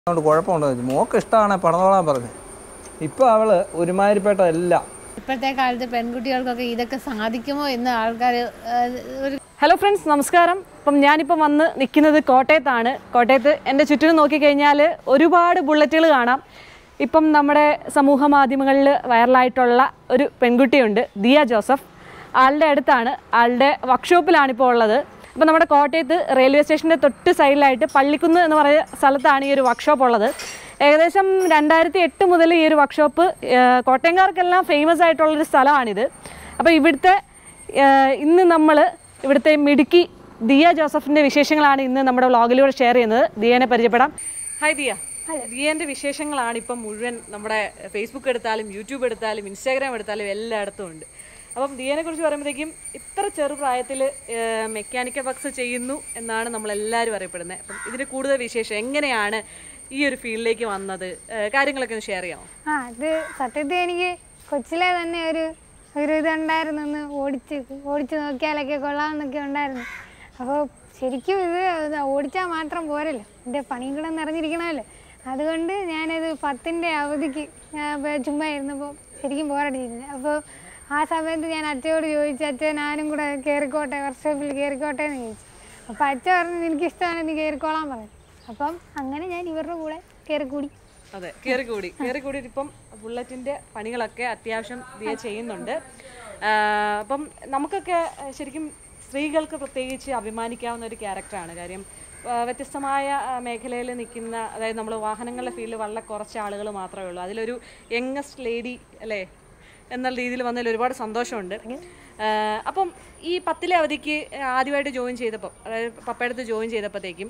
അതുകൊണ്ട് കുഴപ്പമുണ്ടോ ചോദിച്ചു മോക്ക് ഇഷ്ടമാണ് പണിതോളാൻ പറഞ്ഞു ഇപ്പോൾ അവള് ഒരുമാതിരിപ്പെട്ട എല്ലാം ഇപ്പോഴത്തെ കാലത്ത് പെൺകുട്ടികൾക്കൊക്കെ ഇതൊക്കെ സാധിക്കുമോ എന്ന് ആൾക്കാർ ഒരു ഹലോ ഫ്രണ്ട്സ് നമസ്കാരം അപ്പം ഞാനിപ്പം വന്ന് നിൽക്കുന്നത് കോട്ടയത്താണ് കോട്ടയത്ത് എൻ്റെ ചുറ്റിനും നോക്കിക്കഴിഞ്ഞാൽ ഒരുപാട് ബുള്ളറ്റുകൾ കാണാം ഇപ്പം നമ്മുടെ സമൂഹ മാധ്യമങ്ങളിൽ വൈറലായിട്ടുള്ള ഒരു പെൺകുട്ടിയുണ്ട് ദിയ ജോസഫ് ആളുടെ അടുത്താണ് ആളുടെ വർക്ക്ഷോപ്പിലാണ് ഇപ്പോൾ ഉള്ളത് അപ്പം നമ്മുടെ കോട്ടയത്ത് റെയിൽവേ സ്റ്റേഷൻ്റെ തൊട്ട് സൈഡിലായിട്ട് പള്ളിക്കുന്ന് എന്ന് പറയുന്ന സ്ഥലത്താണ് ഈ ഒരു വർക്ക്ഷോപ്പ് ഉള്ളത് ഏകദേശം രണ്ടായിരത്തി എട്ട് മുതൽ ഈ ഒരു വർക്ക്ഷോപ്പ് കോട്ടയംകാർക്കെല്ലാം ഫേമസ് ആയിട്ടുള്ളൊരു സ്ഥലമാണിത് അപ്പോൾ ഇവിടുത്തെ ഏഹ് ഇന്ന് നമ്മൾ ഇവിടുത്തെ മിടുക്കി ദിയ ജോസഫിന്റെ വിശേഷങ്ങളാണ് ഇന്ന് നമ്മുടെ വ്ളോഗിലൂടെ ഷെയർ ചെയ്യുന്നത് ദിയനെ പരിചയപ്പെടാം ഹായ് ദിയ ദിയന്റെ വിശേഷങ്ങളാണ് ഇപ്പം മുഴുവൻ നമ്മുടെ ഫേസ്ബുക്ക് എടുത്താലും യൂട്യൂബ് എടുത്താലും ഇൻസ്റ്റാഗ്രാം എടുത്താലും എല്ലായിടത്തും ഉണ്ട് അപ്പം ദിയനെ കുറിച്ച് പറയുമ്പോഴത്തേക്കും ഇത്ര ചെറുപ്രായത്തിൽ മെക്കാനിക്കൽ വർക്ക്സ് ചെയ്യുന്നു എന്നാണ് നമ്മളെല്ലാവരും അറിയപ്പെടുന്നത് അപ്പം ഇതിന് കൂടുതൽ വിശേഷം എങ്ങനെയാണ് ഈ ഒരു ഫീൽഡിലേക്ക് വന്നത് ഏഹ് കാര്യങ്ങളൊക്കെ ഒന്ന് ഷെയർ ചെയ്യാമോ ആ അത് സത്യത്തിൽ എനിക്ക് കൊച്ചിലെ തന്നെ ഒരു ഒരു ഇതുണ്ടായിരുന്നു ഒന്ന് ഓടിച്ച് ഓടിച്ച് നോക്കിയാലൊക്കെ കൊള്ളാമെന്നൊക്കെ ഉണ്ടായിരുന്നു അപ്പോൾ ശരിക്കും ഇത് ഇത് ഓടിച്ചാൽ മാത്രം പോരല്ലോ എൻ്റെ പണിയും കൂടെ നിറഞ്ഞിരിക്കണമല്ലോ അതുകൊണ്ട് ഞാനത് പത്തിൻ്റെ അവധിക്ക് ഞാൻ വേ- ചുമ്മാ ഇരുന്നപ്പോൾ ശരിക്കും ബോറടിച്ചിരുന്നു അപ്പോൾ ആ സമയത്ത് ഞാൻ അച്ഛനോട് ചോദിച്ചു അച്ഛൻ ഞാനും കൂടെ കയറിക്കോട്ടെ വർക്ക്ഷോപ്പിൽ കയറിക്കോട്ടെ എന്ന് ചോദിച്ചു അപ്പോൾ അച്ഛൻ പറഞ്ഞു എനിക്കിഷ്ടമാണ് നീ കയറിക്കോളാൻ പറഞ്ഞു അപ്പം അങ്ങനെ ഞാൻ ഇവരുടെ കൂടെ കയറിക്കൂടി അതെ കയറിക്കൂടി കയറിക്കൂടി ഇപ്പം ബുള്ളറ്റിന്റെ പണികളൊക്കെ അത്യാവശ്യം ദിയ ചെയ്യുന്നുണ്ട് ആ, അപ്പം നമുക്കൊക്കെ ആ, ശരിക്കും സ്ത്രീകൾക്ക് പ്രത്യേകിച്ച് അഭിമാനിക്കാവുന്ന ഒരു ക്യാരക്ടറാണ് കാര്യം ആ, വ്യത്യസ്തമായ മേഖലയിൽ നിൽക്കുന്ന അതായത് നമ്മൾ വാഹനങ്ങളുടെ ഫീൽഡിൽ വളരെ കുറച്ച് ആളുകൾ മാത്രമേ ഉള്ളൂ അതിലൊരു യങ്ങസ്റ്റ് ലേഡി അല്ലേ എന്നുള്ള രീതിയിൽ വന്നതിൽ ഒരുപാട് സന്തോഷമുണ്ട് ആ, അപ്പം ഈ പത്തിലെ അവധിക്ക് ആദ്യമായിട്ട് ജോയിൻ ചെയ്തപ്പോൾ അതായത് പപ്പയടുത്ത് ജോയിൻ ചെയ്തപ്പോഴത്തേക്കും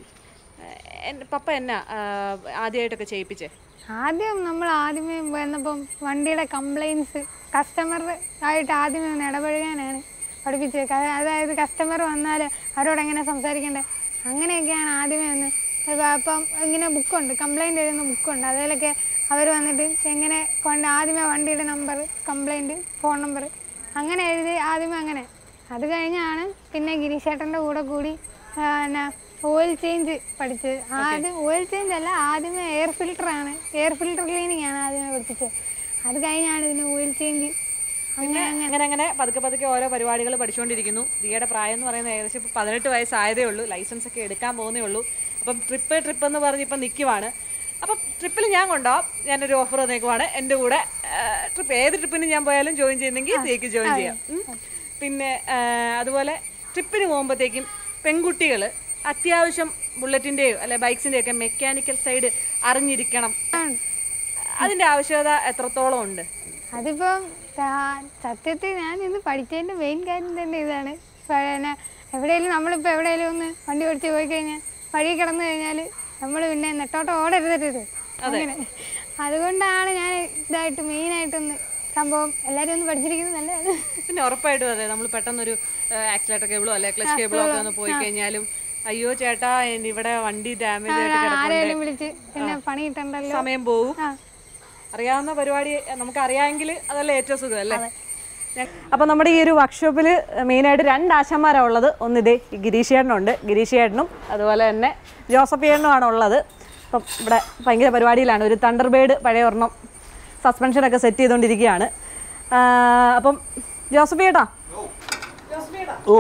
എൻ- പപ്പ എന്നാ ആ, ആദ്യമായിട്ടൊക്കെ ചെയ്യിപ്പിച്ചേ ആദ്യം നമ്മൾ ആദ്യമേ വന്നപ്പം വണ്ടിയുടെ കംപ്ലൈൻസ് കസ്റ്റമർ ആയിട്ട് ആദ്യമേ ഒന്ന് ഇടപഴകാനാണ് പഠിപ്പിച്ചത് ക- അതായത് കസ്റ്റമർ വന്നാൽ അവരോട് എങ്ങനെ സംസാരിക്കേണ്ടത് അങ്ങനെയൊക്കെയാണ് ആദ്യമേ ഒന്ന് ഇപ്പം അപ്പം ഇങ്ങനെ ബുക്കുണ്ട് കംപ്ലൈൻറ്റ് എഴുതുന്ന ബുക്കുണ്ട് അതിലൊക്കെ അവർ വന്നിട്ട് എങ്ങനെ കൊണ്ട് ആദ്യമേ വണ്ടിയുടെ നമ്പർ കംപ്ലൈൻറ്റ് ഫോൺ നമ്പർ അങ്ങനെ എഴുതി ആദ്യമേ അങ്ങനെ അത് കഴിഞ്ഞാണ് പിന്നെ ഗിരീഷേട്ടൻ്റെ കൂടെ കൂടി ആ, എന്നാ ഓയിൽ ചേഞ്ച് പഠിച്ചത് ആദ്യം ഓയിൽ ചേഞ്ച് അല്ല ആദ്യമേ എയർ ഫിൽറ്ററാണ് എയർ ഫിൽറ്റർ ക്ലീനിങ് ആണ് ആദ്യമേ പഠിപ്പിച്ചത് അത് കഴിഞ്ഞാണ് പിന്നെ ഓയിൽ ചേഞ്ച് അങ്ങനെ അങ്ങനെ അങ്ങനെ അങ്ങനെ പതുക്കെ പതുക്കെ ഓരോ പരിപാടികൾ പഠിച്ചുകൊണ്ടിരിക്കുന്നു ദിയയുടെ പ്രായം എന്ന് പറയുന്നത് ഏകദേശം ഇപ്പോൾ പതിനെട്ട് വയസ്സായതേ ഉള്ളൂ ലൈസൻസ് ഒക്കെ എടുക്കാൻ പോകുന്നേ ഉള്ളൂ അപ്പം ട്രിപ്പ് ട്രിപ്പ് എന്ന് പറഞ്ഞ് ഇപ്പം നിൽക്കുവാണ് അപ്പം ട്രിപ്പിൽ ഞാൻ കൊണ്ടുപോകാം ഞാനൊരു ഓഫർ തന്നേക്കുവാണ് എൻ്റെ കൂടെ ട്രിപ്പ് ഏത് ട്രിപ്പിന് ഞാൻ പോയാലും ജോയിൻ ചെയ്യുന്നെങ്കിൽ ദിയക്ക് ജോയിൻ ചെയ്യാം ഉം. പിന്നെ ആ, അതുപോലെ ട്രിപ്പിന് പോകുമ്പോഴത്തേക്കും പെൺകുട്ടികൾ അത്യാവശ്യം ബുള്ളറ്റിൻ്റെയോ അല്ലെ ബൈക്സിൻ്റെയോ ഒക്കെ മെക്കാനിക്കൽ സൈഡ് അറിഞ്ഞിരിക്കണം അതിൻ്റെ ആവശ്യകത എത്രത്തോളം ഉണ്ട് അതിപ്പം സാ- സത്യത്തിൽ ഞാൻ ഇന്ന് പഠിച്ചതിൻ്റെ മെയിൻ കാര്യം തന്നെ ഇതാണ് പിന്നെ എവിടെയെങ്കിലും നമ്മളിപ്പോൾ എവിടെയെങ്കിലും ഒന്ന് വണ്ടി ഓടിച്ച് പോയി കഴിഞ്ഞാൽ വഴി കിടന്നു കഴിഞ്ഞാൽ നമ്മൾ പിന്നെ നെട്ടോട്ടം ഓടരുതരുത് അങ്ങനെ അതുകൊണ്ടാണ് ഞാൻ ഇതായിട്ട് മെയിനായിട്ടൊന്ന് സംഭവം എല്ലാവരും ഒന്ന് പഠിച്ചിരിക്കുന്നത് നല്ലതാണ് പിന്നെ ഉറപ്പായിട്ടും അതെ നമ്മൾ പെട്ടെന്നൊരു ആക്സിലേറ്റർ കേബിളോ അല്ലെ ക്ലച്ച് കേബിളോ ഒക്കെ ഒന്ന് പോയി കഴിഞ്ഞാലും അയ്യോ ചേട്ടാ എൻ- ഇവിടെ വണ്ടി ഡാമേജ് ആയിട്ട് കിടപ്പുണ്ട് ആരെങ്കിലും വിളിച്ച് പിന്നെ പണി കിട്ടണ്ടല്ലോ സമയം പോവും ആ അറിയാവുന്ന പരിപാടി നമുക്ക് അറിയാമെങ്കിൽ അതല്ലേ ഏറ്റവും സുഖം അല്ലേ അപ്പോൾ നമ്മുടെ ഈ ഒരു വർക്ക്ഷോപ്പിൽ മെയിനായിട്ട് രണ്ട് ആശാന്മാരാണ് ഉള്ളത് ഒന്ന് ഇതേ ഈ ഗിരീഷ് ചേട്ടനുണ്ട് ഗിരീഷ് ചേട്ടനും അതുപോലെ തന്നെ ജോസഫ് ചേട്ടനുമാണ് ഉള്ളത് അപ്പം ഇവിടെ ഭയങ്കര പരിപാടിയിലാണ് ഒരു തണ്ടർ ബേഡ് പഴയ ഒരെണ്ണം സസ്പെൻഷനൊക്കെ സെറ്റ് ചെയ്തുകൊണ്ടിരിക്കുകയാണ് ആ, അപ്പം ജോസഫ് ചേട്ടാ ജോസഫ് ചേട്ടാ ഓ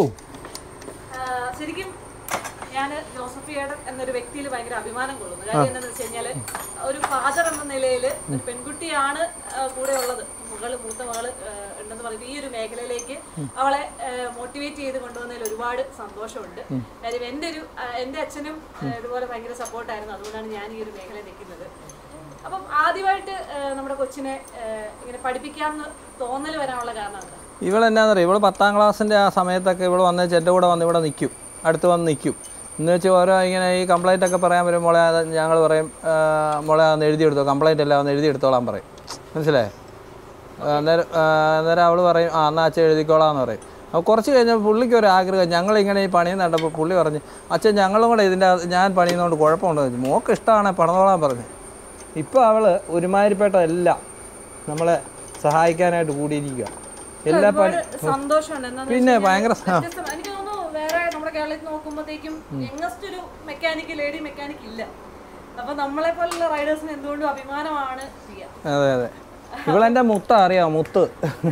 ആഹ് ശരിക്കും ഞാൻ ജോസഫ് ഏടൻ എന്നൊരു വ്യക്തിയിൽ ഭയങ്കര അഭിമാനം കൊള്ളുന്നു കാര്യം എന്താണെന്ന് വെച്ച് കഴിഞ്ഞാൽ ഒരു ഫാദർ എന്ന നിലയിൽ ഒരു പെൺകുട്ടിയാണ് ആഹ് കൂടെ ഉള്ളത് മകള് മൂത്ത മകള് ആഹ് ഉണ്ടെന്ന് പറയുമ്പോൾ ഈ ഒരു മേഖലയിലേക്ക് അവളെ മോട്ടിവേറ്റ് ചെയ്ത് കൊണ്ടുവന്നതിൽ ഒരുപാട് സന്തോഷമുണ്ട് കാര്യം എൻ്റെ ഒരു ആഹ് എൻ്റെ അച്ഛനും ആഹ് ഇതുപോലെ ഭയങ്കര സപ്പോർട്ടായിരുന്നു അതുകൊണ്ടാണ് ഞാൻ ഈ ഒരു മേഖലയിൽ നിൽക്കുന്നത് അപ്പം ആദ്യമായിട്ട് ആഹ് നമ്മുടെ കൊച്ചിനെ ആഹ് ഇങ്ങനെ പഠിപ്പിക്കാമെന്ന് തോന്നൽ വരാനുള്ള കാരണം എന്താ ഇവളെന്നാന്നറിയോ ഇവള് പത്താം ക്ലാസ്സിൻ്റെ ആ സമയത്തൊക്കെ ഇവള് വന്നേച്ച് എൻ്റെ കൂടെ വന്ന് ഇവിടെ നിൽക്കും അടുത്ത് വന്ന് നിൽക്കും എന്ന് വെച്ച് ഓരോ ഇങ്ങനെ ഈ കംപ്ലൈൻ്റ് ഒക്കെ പറയാൻ വരും മോളെ അത് ഞങ്ങൾ പറയും ആ, മോളെ ഒന്ന് എഴുതിയെടുത്തോ കംപ്ലൈൻ്റ് എല്ലാം ഒന്ന് എഴുതിയെടുത്തോളാൻ പറയും മനസ്സിലായേ ആ, അന്നേരം ആ, അന്നേരം അവൾ പറയും ആ എന്നാൽ അച്ഛൻ എഴുതിക്കോളാം എന്ന് പറയും അപ്പോൾ കുറച്ച് കഴിഞ്ഞപ്പോൾ പുള്ളിക്ക് ഒരു ആഗ്രഹം ഞങ്ങളിങ്ങനെ ഈ പണിയുന്ന കണ്ടപ്പോൾ പുള്ളി പറഞ്ഞു അച്ഛൻ ഞങ്ങളും കൂടെ ഇതിൻ്റെ അകത്ത് ഞാൻ പണിയുന്നതുകൊണ്ട് കുഴപ്പമുണ്ടോ ചോദിച്ചു മോക്ക് ഇഷ്ടമാണ് പണിതോളാൻ പറഞ്ഞു ഇപ്പോൾ അവൾ ഒരുമാതിരിപ്പെട്ട എല്ലാം നമ്മളെ സഹായിക്കാനായിട്ട് കൂടിയിരിക്കുക എല്ലാ പണി സന്തോഷമുണ്ട് എന്താന്ന് പിന്നെ ഭയങ്കര സ- വ്യത്യസ്തം. എനിക്ക് തോന്നുന്നു വേറെ നമ്മുടെ കേരളത്തിൽ നോക്കുമ്പോഴത്തേക്കും യങ്ങസ്റ്റ് ഒരു മെക്കാനിക് ലേഡി മെക്കാനിക് ഇല്ല അപ്പൊ നമ്മളെ പോലുള്ള റൈഡേഴ്സിന് എന്തുകൊണ്ടും അഭിമാനമാണ് സിയ അതെ അതെ ഇവളെൻ്റെ മുത്ത അറിയാം മുത്ത്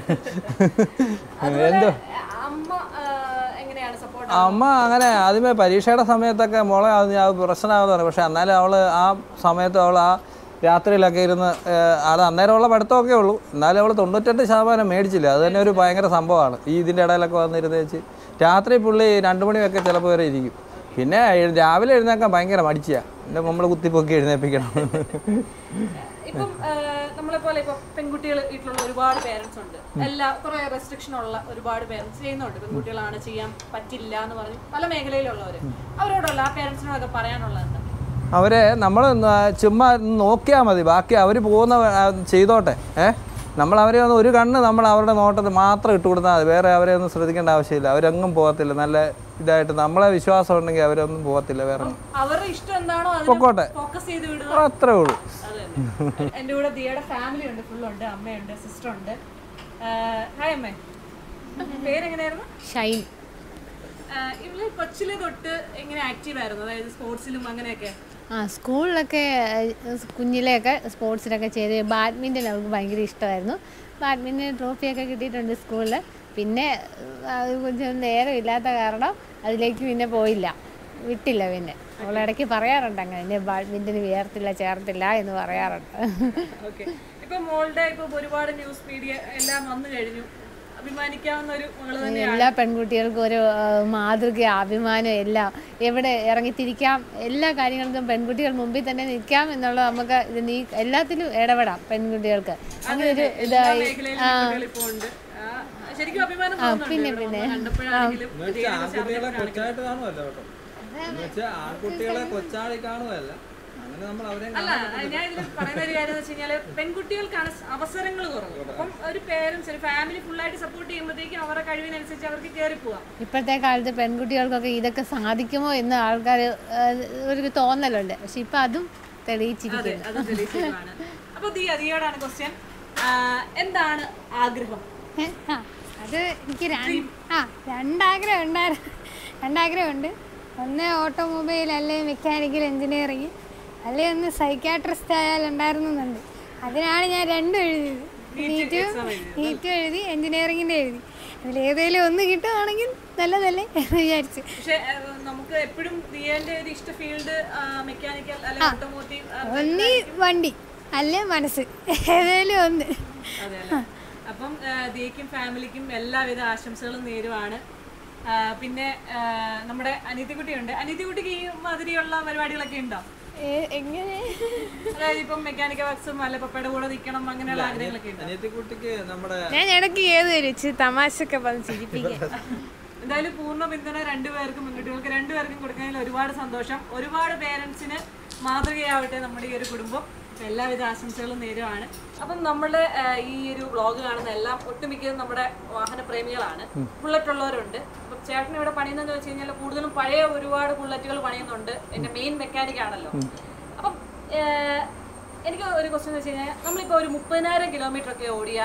എന്തോ അമ്മ ആ, എങ്ങനെയാണ് സപ്പോർട്ട് അമ്മ അങ്ങനെ ആദ്യമേ പരീക്ഷയുടെ സമയത്തൊക്കെ മോളെ അത് ഞാൻ പ്രശ്നമാകുന്നു പറഞ്ഞു പക്ഷെ എന്നാലും അവൾ ആ സമയത്ത് അവൾ ആ രാത്രിയിലൊക്കെ ഇരുന്ന് ഏഹ്, അത് അന്നേരമുള്ള പഠിത്തമൊക്കെ ഉള്ളൂ എന്നാലും അവൾ തൊണ്ണൂറ്റെട്ട് ശതമാനം മേടിച്ചില്ല അത് തന്നെ ഒരു ഭയങ്കര സംഭവമാണ് ഈ ഇതിൻ്റെ ഇടയിലൊക്കെ വന്നിരുന്ന് വെച്ച് രാത്രി പുള്ളി രണ്ട് മണിയൊക്കെ ചിലപ്പോൾ വരെ ഇരിക്കും പിന്നെ എഴ്- രാവിലെ എഴുന്നേക്കാൻ ഭയങ്കര മടിച്ചാ എൻ്റെ നമ്മൾ കുത്തിപ്പൊക്കി എഴുന്നേൽപ്പിക്കണം ഇപ്പം നമ്മളെ പോലെ ഇപ്പൊ പെൺകുട്ടികൾ വീട്ടിലുള്ള ഒരുപാട് പേരൻസ് ഉണ്ട് എല്ലാ കുറെ റെസ്ട്രിക്ഷൻ ഉള്ള ഒരുപാട് പേരൻസ് ചെയ്യുന്നുണ്ട് പെൺകുട്ടികളാണ് ചെയ്യാൻ പറ്റില്ല എന്ന് പറഞ്ഞ് പല മേഖലയിലുള്ളവര് അവരോടുള്ള ആ പേരൻസിനോടൊക്കെ പറയാനുള്ളത് എന്താ അവരെ നമ്മൾ ചുമ്മാ നോക്കിയാൽ മതി ബാക്കി അവർ പോകുന്ന ആ, ചെയ്തോട്ടെ ഏ നമ്മൾ അവരെ ഒന്ന് ഒരു കണ്ണ് നമ്മൾ അവരുടെ നോട്ടത്തിൽ മാത്രം ഇട്ട് കൊടുത്താൽ മതി വേറെ അവരെ ഒന്നും ശ്രദ്ധിക്കേണ്ട ആവശ്യമില്ല അവരെങ്ങും പോകത്തില്ല നല്ല ഇതായിട്ട് നമ്മളെ വിശ്വാസം ഉണ്ടെങ്കിൽ അവരൊന്നും പോകത്തില്ല വേറെ ഒന്നും. അവരുടെ ഇഷ്ടം എന്താണോ അതിന് പൊക്കോട്ടെ ഫോക്കസ് ചെയ്ത് വിടുക അത്രേ ഉള്ളൂ അത് തന്നെ. എൻ്റെ കൂടെ ദിയയുടെ ഫാമിലി ഉണ്ട് ഫുള്ളുണ്ട് അമ്മയുണ്ട് സിസ്റ്റർ ഉണ്ട് ഹായ് അമ്മേ പേരെങ്ങനെയായിരുന്നു ഷൈൻ ആഹ് ഇവള് കൊച്ചിലെ തൊട്ട് എങ്ങനെ ആക്റ്റീവ് ആയിരുന്നു അതായത് സ്പോർട്സിലും അങ്ങനെയൊക്കെ ആ സ്കൂളിലൊക്കെ ഏഹ്, കുഞ്ഞിലെയൊക്കെ സ്പോർട്സിലൊക്കെ ചെയ്ത് ബാഡ്മിൻ്റൺ അവൾക്ക് ഭയങ്കര ഇഷ്ടമായിരുന്നു ബാഡ്മിൻ്റൺ ട്രോഫിയൊക്കെ കിട്ടിയിട്ടുണ്ട് സ്കൂളിൽ പിന്നെ ഏഹ്, അത് கொஞ்சം നേരം ഇല്ലാത്ത കാരണം അതിലേക്ക് പിന്നെ പോയില്ല വിട്ടില്ല പിന്നെ അവളിടയ്ക്ക് പറയാറുണ്ട് അങ്ങനെ എന്നെ ബാഡ്മിൻ്റന് വിയർത്തില്ല ചേർത്തില്ല എന്ന് പറയാറുണ്ട് ഓക്കെ ഇപ്പൊ മോളുടെ ഇപ്പൊ ഒരുപാട് ന്യൂസ് മീഡിയ എല്ലാം വന്നു കഴിഞ്ഞു അഭിമാനിക്കാവുന്ന ഒരു മകള് തന്നെ എല്ലാ പെൺകുട്ടികൾക്കും ഒരു ആ, മാതൃക അഭിമാനം എല്ലാം എവിടെ ഇറങ്ങിത്തിരിക്കാം എല്ലാ കാര്യങ്ങൾക്കും പെൺകുട്ടികൾ മുമ്പിൽ തന്നെ നിൽക്കാം എന്നുള്ളത് നമുക്ക് ഇത് നീ എല്ലാത്തിലും ഇടപെടാം പെൺകുട്ടികൾക്ക് അങ്ങനെ ഒരു ഇതായി മേഖലയിൽ പെൺകുട്ടികൾ ഇപ്പൊ ഉണ്ട് ആഹ് ശരിക്കും അഭിമാനം തോന്നുന്നുണ്ട് ഇവിടെ വന്ന് കണ്ടപ്പോഴാണെങ്കിലും ആൺകുട്ടികളെ കൊച്ചായിട്ട് കാണുമല്ലോ കേട്ടോ ആൺകുട്ടികളെ കൊച്ചാടി കാണുമല്ല അങ്ങനെ നമ്മൾ അവരെ അല്ല ഞാൻ ഇതിൽ പറയുന്ന ഒരു കാര്യം എന്ന് വെച്ച് കഴിഞ്ഞാല് പെൺകുട്ടികൾക്കാണ് അവസരങ്ങൾ കുറവ് അപ്പം ഒരു പേരൻസ് ഒരു ഫാമിലി ഫുള്ളായിട്ട് സപ്പോർട്ട് ചെയ്യുമ്പോഴത്തേക്കും അവരുടെ കഴിവിനനുസരിച്ച് അവർക്ക് കയറി പോവാം ഇപ്പോഴത്തെ കാലത്ത് പെൺകുട്ടികൾക്കൊക്കെ ഇതൊക്കെ സാധിക്കുമോ എന്ന് ആൾക്കാർ ഒരു തോന്നലുണ്ട് പക്ഷെ ഇപ്പം അതും തെളിയിച്ചിരിക്കുന്നു അത് തെളിയിച്ചതാണ് അപ്പൊ ദിയ ദിയോടാണ് ക്വസ്റ്റ്യൻ എന്താണ് ആഗ്രഹം ഏ, ആ, അത് എനിക്ക് രണ്ട് ആ രണ്ടാഗ്രഹം ഉണ്ടായിരുന്നു രണ്ടാഗ്രഹമുണ്ട് ഒന്ന് ഓട്ടോമൊബൈൽ അല്ലെ മെക്കാനിക്കൽ എഞ്ചിനീയറിങ് അല്ലെ ഒന്ന് സൈക്കാട്രിസ്റ്റ് ആയാലുണ്ടായിരുന്നു എന്നുണ്ട് അതിനാണ് ഞാൻ രണ്ടും എഴുതിയത് നീറ്റും നീറ്റും എഴുതി എഞ്ചിനീയറിങ്ങിൻ്റെ എഴുതി അതിലേതെങ്കിലും ഒന്ന് കിട്ടുവാണെങ്കിൽ നല്ലതല്ലേ എന്ന് വിചാരിച്ചു പക്ഷെ നമുക്ക് എപ്പോഴും ദിയന്റെ ഒരു ഇഷ്ട ഫീൽഡ് മെക്കാനിക്കൽ അല്ലെ ഓട്ടോമോട്ടീവ് ഒന്നി വണ്ടി അല്ലെ മനസ്സ് ഏതെങ്കിലും ഒന്ന് അതെ അല്ലേ? അപ്പം ആ, ദിയയ്ക്കും ഫാമിലിക്കും എല്ലാവിധ ആശംസകളും നേരുവാണ് ആ, പിന്നെ ആ, നമ്മുടെ അനിയത്തിക്കുട്ടിയുണ്ട് അനിയത്തിക്കുട്ടിക്ക് ഈ മാതിരിയുള്ള പരിപാടികളൊക്കെ ഉണ്ടോ ഏ, എങ്ങനെ അതായത് ഇപ്പം മെക്കാനിക്കൽ വർക്ക്സും അല്ലെ പപ്പയുടെ കൂടെ നിൽക്കണം അങ്ങനെയുള്ള ആഗ്രഹങ്ങളൊക്കെ ഉണ്ടോ കുട്ടിക്ക് നമ്മുടെ ഞാൻ ഇടയ്ക്ക് ഏത് വരും തമാശയൊക്കെ പറഞ്ഞ് ചിരിപ്പിക്കാൻ എന്തായാലും പൂർണ്ണ പിന്തുണ രണ്ടുപേർക്കും പെൺകുട്ടികൾക്ക് രണ്ടുപേർക്കും കൊടുക്കുന്നതിൽ ഒരുപാട് സന്തോഷം ഒരുപാട് പേരൻസിന് മാതൃകയാവട്ടെ നമ്മുടെ ഈ ഒരു കുടുംബം അപ്പൊ എല്ലാവിധ ആശംസകളും നേരുവാണ് അപ്പം നമ്മുടെ ആ, ഈ ഒരു വ്ളോഗ് കാണുന്ന എല്ലാം ഒട്ടുമിക്കതും നമ്മുടെ വാഹന പ്രേമികളാണ് ബുള്ളറ്റ് ഉള്ളവരുണ്ട് അപ്പം ചേട്ടൻ ഇവിടെ പണിയുന്നതെന്ന് വെച്ച് കഴിഞ്ഞാൽ കൂടുതലും പഴയ ഒരുപാട് ബുള്ളറ്റുകൾ പണിയുന്നുണ്ട് എൻ്റെ മെയിൻ മെക്കാനിക് ആണല്ലോ അപ്പം ആ, എനിക്ക് ഒരു ക്വസ്റ്റ്യൻ എന്ന് വെച്ച് കഴിഞ്ഞാൽ നമ്മളിപ്പോൾ ഒരു മുപ്പതിനായിരം കിലോമീറ്റർ ഒക്കെ ഓടിയ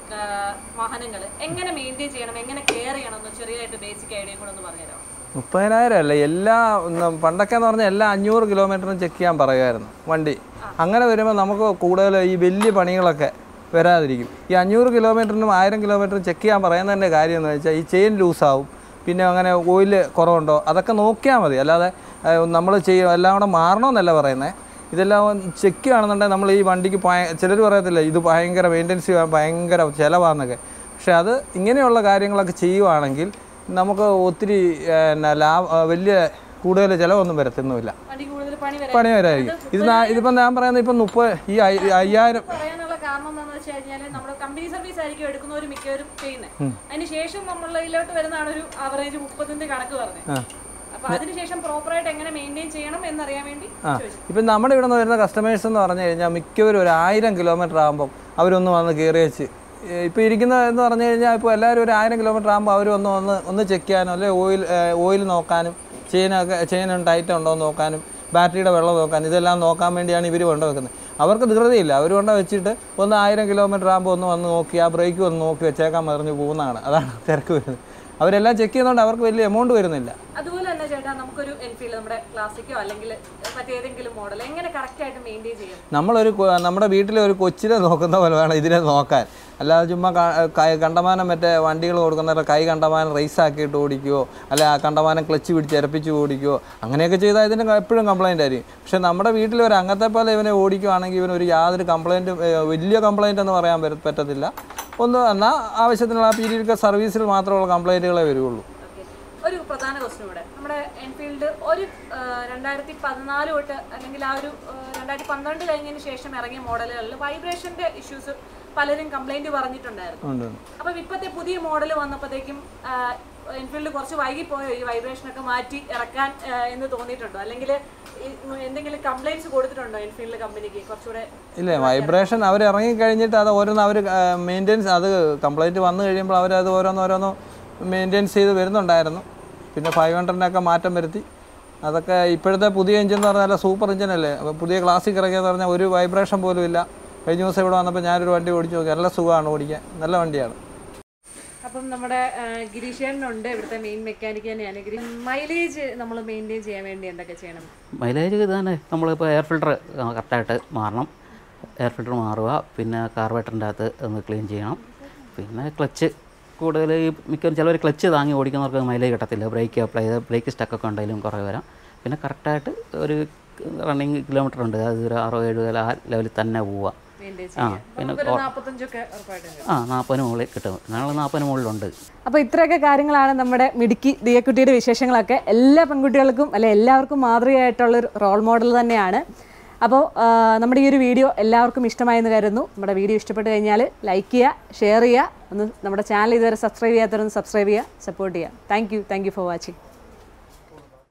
വാഹനങ്ങൾ എങ്ങനെ മെയിൻറ്റെയിൻ ചെയ്യണം എങ്ങനെ കെയർ ചെയ്യണം എന്ന് ചെറിയതായിട്ട് ബേസിക് ഐഡിയ കൂടെ ഒന്ന് പറഞ്ഞുതരാം മുപ്പതിനായിരം അല്ല എല്ലാ ഉം, പണ്ടൊക്കെ എന്ന് പറഞ്ഞാൽ എല്ലാ അഞ്ഞൂറ് കിലോമീറ്ററും ചെക്ക് ചെയ്യാൻ പറയുമായിരുന്നു വണ്ടി അങ്ങനെ വരുമ്പോൾ നമുക്ക് കൂടുതൽ ഈ വലിയ പണികളൊക്കെ വരാതിരിക്കും ഈ അഞ്ഞൂറ് കിലോമീറ്ററിനും ആയിരം കിലോമീറ്ററും ചെക്ക് ചെയ്യാൻ പറയുന്നതിൻ്റെ കാര്യം എന്ന് വെച്ചാൽ ഈ ചെയിൻ ലൂസാവും പിന്നെ അങ്ങനെ ഓയിൽ കുറവുണ്ടോ അതൊക്കെ നോക്കിയാൽ മതി അല്ലാതെ നമ്മൾ ചെയ്യും എല്ലാം കൂടെ മാറണമെന്നല്ല പറയുന്നത് ഇതെല്ലാം ചെക്ക് ചെയ്യുകയാണെന്നുണ്ടെങ്കിൽ നമ്മൾ ഈ വണ്ടിക്ക് ചിലർ പറയത്തില്ല ഇത് ഭയങ്കര മെയിൻ്റനൻസ് ചെയ്യാൻ ഭയങ്കര ചിലവാണെന്നൊക്കെ പക്ഷെ അത് ഇങ്ങനെയുള്ള കാര്യങ്ങളൊക്കെ ചെയ്യുവാണെങ്കിൽ നമുക്ക് ഒത്തിരി എന്നാ ലാഭ ആ, വലിയ കൂടുതൽ ചിലവൊന്നും വരത്തൊന്നുമില്ല വണ്ടി കൂടുതൽ പണി വരാൻ പണി വരായിരിക്കും ഇത് നാ- ഇതിപ്പം ഞാൻ പറയുന്നത് ഇപ്പം മുപ്പത് ഈ അയ്യ- അയ്യായിരം പറയാനുള്ള കാരണം എന്താണെന്ന് വെച്ച് കഴിഞ്ഞാൽ നമ്മുടെ കമ്പനി സർവീസ് ആയിരിക്കും എടുക്കുന്നവർ മിക്കവരും ചെയ്യുന്നത് അതിന് ശേഷം നമ്മളിലോട്ട് വരുന്നതാണ് ഒരു ആവറേജ് മുപ്പതിന്റെ കണക്ക് പറഞ്ഞത് അപ്പൊ അതിനുശേഷം പ്രോപ്പറായിട്ട് എങ്ങനെ മെയിൻറ്റെയിൻ ചെയ്യണം എന്നറിയാൻ വേണ്ടി ചോദിച്ചു ഇപ്പം നമ്മുടെ ഇവിടെ നിന്ന് വരുന്ന കസ്റ്റമേഴ്സ് എന്ന് പറഞ്ഞു കഴിഞ്ഞാൽ മിക്കവരും ഒരു ആയിരം കിലോമീറ്റർ ആകുമ്പം അവരൊന്ന് വന്ന് കയറി വെച്ച് ഇപ്പോൾ ഇരിക്കുന്ന എന്ന് പറഞ്ഞു കഴിഞ്ഞാൽ ഇപ്പോൾ എല്ലാവരും ഒരു ആയിരം കിലോമീറ്റർ ആകുമ്പോൾ അവർ ഒന്ന് ഒന്ന് ഒന്ന് ചെക്ക് ചെയ്യാനോ അല്ലെ ഓയിൽ ഓയിൽ നോക്കാനും ചെയിനൊക്കെ ചെയിനും ടൈറ്റ് ഉണ്ടോ എന്ന് നോക്കാനും ബാറ്ററിയുടെ വെള്ളം നോക്കാനും ഇതെല്ലാം നോക്കാൻ വേണ്ടിയാണ് ഇവർ കൊണ്ടു വെക്കുന്നത് അവർക്ക് ധൃതിയില്ല അവർ കൊണ്ട് വെച്ചിട്ട് ഒന്ന് ആയിരം കിലോമീറ്റർ ആകുമ്പോൾ ഒന്ന് വന്ന് നോക്കി ആ ബ്രേക്ക് ഒന്ന് നോക്കി വെച്ചേക്കാൻ മറിഞ്ഞ് പോകുന്നതാണ് അതാണ് തിരക്ക് വരുന്നത് അവരെല്ലാം ചെക്ക് ചെയ്യുന്നതുകൊണ്ട് അവർക്ക് വലിയ എമൗണ്ട് വരുന്നില്ല അതുപോലെ തന്നെ ചേട്ടാ നമുക്ക് നമുക്കൊരു എൻഫീൽഡ് നമ്മുടെ ക്ലാസിക്കോ അല്ലെങ്കിൽ മറ്റേതെങ്കിലും മോഡൽ എങ്ങനെ കറക്റ്റായിട്ട് മെയിൻറ്റെയിൻ ചെയ്യും നമ്മളൊരു കൊ- നമ്മുടെ വീട്ടിലെ ഒരു കൊച്ചിനെ നോക്കുന്ന പോലെ വേണം ഇതിനെ നോക്കാൻ അല്ലാതെ ചുമ്മാ ക- കൈ- കണ്ടമാനം മറ്റേ വണ്ടികൾ കൊടുക്കുന്നവരുടെ കൈ കണ്ടമാനം റേസ് ആക്കിയിട്ട് ഓടിക്കുവോ അല്ലെ ആ കണ്ടമാനം ക്ലച്ച് പിടിച്ച് ഇരപ്പിച്ച് ഓടിക്കുവോ അങ്ങനെയൊക്കെ ചെയ്താൽ ഇതിന് എപ്പോഴും കംപ്ലൈൻ്റ് ആയിരിക്കും പക്ഷേ നമ്മുടെ വീട്ടിൽ ഒരു അംഗത്തെ പോലെ ഇവനെ ഓടിക്കുവാണെങ്കിൽ ഇവന് ഒരു യാതൊരു കംപ്ലൈൻറ്റും വലിയ കംപ്ലൈൻ്റ് എന്ന് പറയാൻ പറ്റ- പറ്റത്തില്ല ഒന്ന് എന്നാൽ ആവശ്യത്തിനുള്ള ആ പീരീഡ് സർവീസിൽ മാത്രമുള്ള കംപ്ലൈൻറ്റുകളെ വരുള്ളൂ ഓക്കെ ഒരു പ്രധാന ക്വസ്റ്റ്യൻ ഇവിടെ നമ്മുടെ എൻഫീൽഡ് ഒരു ആ, രണ്ടായിരത്തി പതിനാല് തൊട്ട് അല്ലെങ്കിൽ ആ ഒരു ആ, രണ്ടായിരത്തി പന്ത്രണ്ട് കഴിഞ്ഞതിന് ശേഷം ഇറങ്ങിയ മോഡലുകളിൽ വൈബ്രേഷന്റെ ഇഷ്യൂസ് പലരും കംപ്ലൈന്റ് പറഞ്ഞിട്ടുണ്ടായിരുന്നു ഉണ്ട് അപ്പം ഇപ്പോഴത്തെ പുതിയ മോഡൽ വന്നപ്പോഴത്തേക്കും എൻഫീൽഡ് കുറച്ച് വൈകിപ്പോയോ ഈ വൈബ്രേഷൻ ഒക്കെ മാറ്റി ഇറക്കാൻ ആ, എന്ന് തോന്നിയിട്ടുണ്ടോ അല്ലെങ്കിൽ എന്തെങ്കിലും കംപ്ലൈൻറ്റ്സ് കൊടുത്തിട്ടുണ്ടോ എൻഫീൽഡ് കമ്പനിക്ക് കുറച്ചുകൂടെ ഇല്ല വൈബ്രേഷൻ അവർ ഇറങ്ങി കഴിഞ്ഞിട്ട് അത് ഓരോന്ന് അവർ മെയിൻ്റെനൻസ് അത് കംപ്ലൈൻറ്റ് വന്നു കഴിയുമ്പോൾ അവരത് ഓരോന്നോരോന്ന് മെയിൻ്റെനൻസ് ചെയ്ത് വരുന്നുണ്ടായിരുന്നു പിന്നെ ഫൈവ് ഹൺഡ്രഡിനൊക്കെ മാറ്റം വരുത്തി അതൊക്കെ ഇപ്പോഴത്തെ പുതിയ എഞ്ചിൻ എന്ന് പറഞ്ഞാൽ സൂപ്പർ എഞ്ചിനല്ലേ അപ്പോൾ പുതിയ ക്ലാസ്സിക് ഇറങ്ങിയെന്ന് പറഞ്ഞാൽ ഒരു വൈബ്രേഷൻ പോലും ഇല്ല കഴിഞ്ഞ ദിവസം ഇവിടെ വന്നപ്പോൾ ഞാനൊരു വണ്ടി ഓടിച്ചു നോക്കി നല്ല സുഖമാണ് ഓടിക്കാൻ നല്ല വണ്ടിയാണ് അപ്പം നമ്മുടെ ഗിരീഷേനുണ്ട് ഇവിടുത്തെ മെയിൻ മെക്കാനിക്ക് തന്നെയാണ് ഗിരി മൈലേജ് നമ്മൾ മെയിൻറ്റെയിൻ ചെയ്യാൻ വേണ്ടി എന്തൊക്കെ ചെയ്യണം മൈലേജ് ഇത് തന്നെ നമ്മളിപ്പോൾ എയർ ഫിൽട്ടർ കറക്റ്റായിട്ട് മാറണം എയർ ഫിൽട്ടർ മാറുക പിന്നെ കാർബേറ്ററിൻ്റെ അകത്ത് ഒന്ന് ക്ലീൻ ചെയ്യണം പിന്നെ ക്ലച്ച് കൂടുതൽ ഈ മിക്ക ചിലവർ ക്ലച്ച് താങ്ങി ഓടിക്കുന്നവർക്ക് മൈലേജ് കിട്ടത്തില്ല ബ്രേക്ക് അപ്ലൈ ചെയ്ത് ബ്രേക്ക് സ്റ്റക്കൊക്കെ ഉണ്ടെങ്കിലും കുറേ വരാം പിന്നെ കറക്റ്റായിട്ട് ഒരു റണ്ണിങ് കിലോമീറ്റർ ഉണ്ട് അത് ഒരു അറുപത് എഴുപത് ആ ലെവലിൽ തന്നെ പോവുക മെയിൻറ്റെയിൻ ആ ചെയ്യാൻ പിന്നെ നമുക്കൊരു നാൽപ്പത്തഞ്ചൊക്കെ ഉറപ്പായിട്ടുണ്ട് ആ നാൽപ്പതിന് മുകളിൽ കിട്ടും ഞങ്ങൾ നാൽപ്പതിന് മുകളിലുണ്ട് അപ്പോൾ ഇത്രയൊക്കെ കാര്യങ്ങളാണ് നമ്മുടെ മിടുക്കി ദിയക്കുട്ടിയുടെ വിശേഷങ്ങളൊക്കെ എല്ലാ പെൺകുട്ടികൾക്കും അല്ലെ എല്ലാവർക്കും മാതൃകയായിട്ടുള്ളൊരു റോൾ മോഡൽ തന്നെയാണ് അപ്പോൾ ആ, നമ്മുടെ ഈ ഒരു വീഡിയോ എല്ലാവർക്കും ഇഷ്ടമായെന്ന് കരുതുന്നു നമ്മുടെ വീഡിയോ ഇഷ്ടപ്പെട്ട് കഴിഞ്ഞാൽ ലൈക്ക് ചെയ്യുക ഷെയർ ചെയ്യുക ഒന്ന് നമ്മുടെ ചാനൽ ഇതുവരെ സബ്സ്ക്രൈബ് ചെയ്യാത്തവരൊന്ന് സബ്സ്ക്രൈബ് ചെയ്യുക സപ്പോർട്ട് ചെയ്യുക thank you thank you for watching